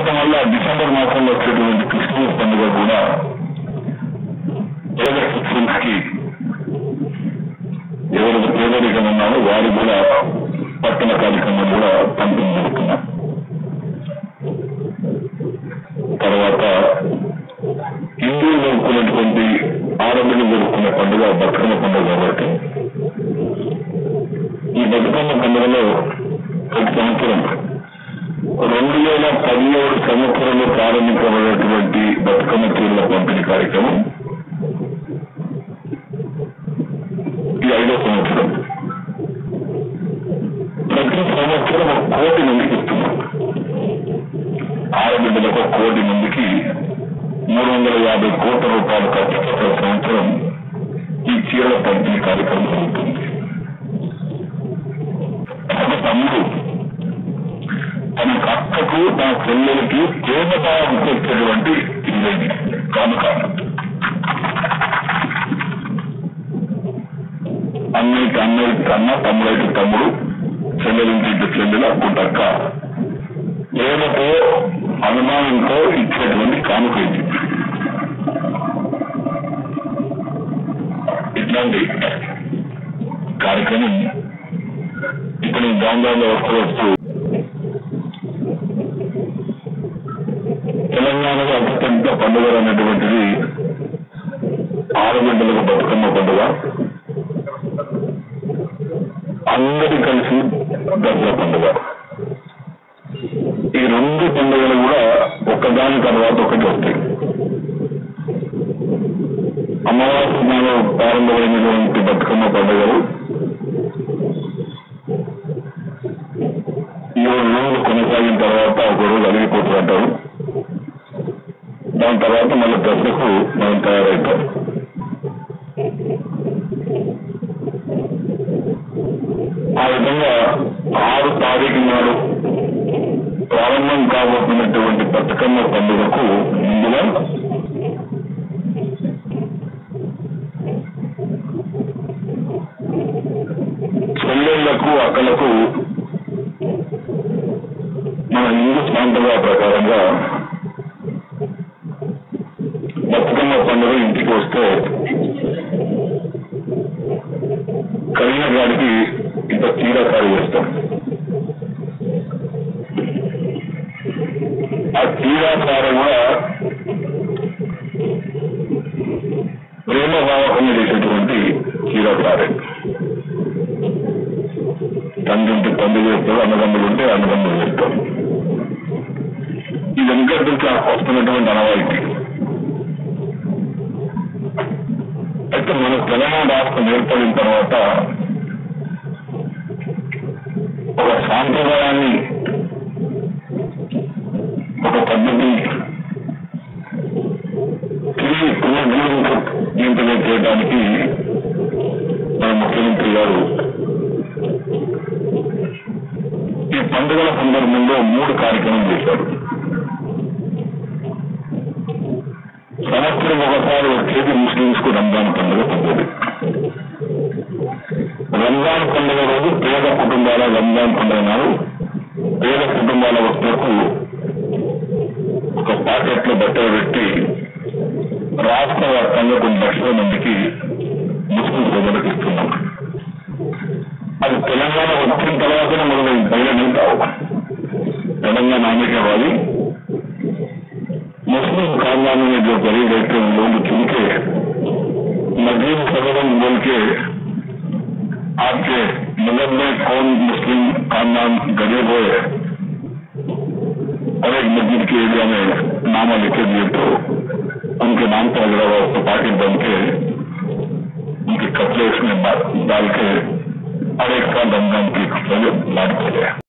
తర్వాత మళ్ళా డిసెంబర్ మాసంలో వచ్చేటువంటి క్రిస్మస్ పండుగ కూడా పేద క్రిస్టియన్స్ కి ఎవరైతే పేదరికం ఉన్నారో వారు కూడా పట్టణ కార్యక్రమం కూడా పంపిణీ చేస్తున్నాం తర్వాత హిందువులు జరుపుకున్నటువంటి ఆడబిడ్డలు జరుపుకునే పండుగ బతుకమ్మ పండుగ కాబట్టి ఈ బతుకమ్మ పండుగలో ప్రతి సంవత్సరం రెండు వేల పదిహేడు సంవత్సరంలో ప్రారంభించబడినటువంటి బతుకమ్మ చీరల పంపిణీ కార్యక్రమం ఈ ఐదో సంవత్సరం ప్రతి సంవత్సరం ఒక కోటి మందికి ఇస్తున్నాం ఆడబిడ్డలకు ఒక కోటి మందికి మూడు వందల యాభై కోట్ల రూపాయలు ఖర్చు ప్రతి సంవత్సరం ఈ చీరల పంపిణీ కార్యక్రమం జరుగుతుంది ఒక తమ్ముడు తన అక్కకు తన చెల్లెలకి ప్రేమ భావం వచ్చేటువంటి ఇల్లండి కానుక అన్నయ్యకి అన్నయ్యకి అన్న తమ్ముడైతే తమ్ముడు చెల్లెలింటి చెల్లెలు అక్కుంటక్క ప్రేమతో అనుమానంతో ఇచ్చేటువంటి కానుక ఇది ఇట్లాంటి కార్యక్రమం ఇప్పుడు ఈ గాంధాలో వస్తూ వస్తూ తెలంగాణలో అత్యంత పండుగ అనేటువంటిది ఆడబిడ్డలకు బతుకమ్మ పండుగ అందరి కలిసి దసరా పండుగ ఈ రెండు పండుగలు కూడా ఒకదాని తర్వాత ఒకటి వస్తాయి అమావాస్య నాడు ప్రారంభమైనటువంటి బతుకమ్మ పండుగలు ఏడు రోజులు కొనసాగిన తర్వాత ఒక రోజు అలిగిపోతుంటారు దాని తర్వాత మళ్ళీ దశకు మనం తయారవుతాం ఆ విధంగా ఆరు తారీఖు నాడు ప్రారంభం కాబోతున్నటువంటి బతుకమ్మ పండుగకు ముందుగా చెల్లెళ్లకు అక్కలకు మన హిందూ సాంప్రదాయ ప్రకారంగా బతుకమ్మ పండుగ ఇంటికి వస్తే కలిగిన గారికి ఇంత తీరకారు చేస్తాం ఆ తీరాకారం కూడా ప్రేమ భావకంగా చేసేటువంటి తీరాకారే తండ్రి ఉంటే తండ్రి చేస్తాడు అన్నదమ్ములు ఉంటే అన్నదమ్ములు చేస్తాడు ఇది వెంకట నుంచి వస్తున్నటువంటి అనవాయితీ అయితే మన తెలంగాణ రాష్ట్రం ఏర్పడిన తర్వాత ఒక సాంప్రదాయాన్ని ఒక పద్ధతి తిరిగి పునర్జీవింపజే చేయడానికి మన ముఖ్యమంత్రి గారు ఈ పండుగల సందర్భంలో మూడు కార్యక్రమం చేశారు సంవత్సరం ఒకసారి వచ్చేది ముస్లింస్ కు రంజాన్ పండుగ పద్ధతి రంజాన్ పండుగ రోజు పేద కుటుంబాల రంజాన్ పండుగ నాడు పేద కుటుంబాల వస్తువులకు ఒక పాకెట్ లో బట్టలు పెట్టి రాష్ట్ర వ్యాప్తంగా కొన్ని లక్షల మందికి ముస్లిం సోదరులకు ఇస్తున్నాం అది తెలంగాణ వచ్చిన తర్వాతనే మొదలైంది పైన కావు తెలంగాణ ఆమెకేవాది मुस्लिम खानदानों में जो गरीब रहते हैं उन लोग चुनके नदीम सदरम बोल के आपके मदद में कौन मुस्लिम खानदान गरीब हुए और एक मस्जिद के एरिया में नामा लिखे दिए तो उनके नाम पर अगर उसको पार्टी बन के उनके कपड़े उसमें डाल के और एक साल रमजान की लाट हो गया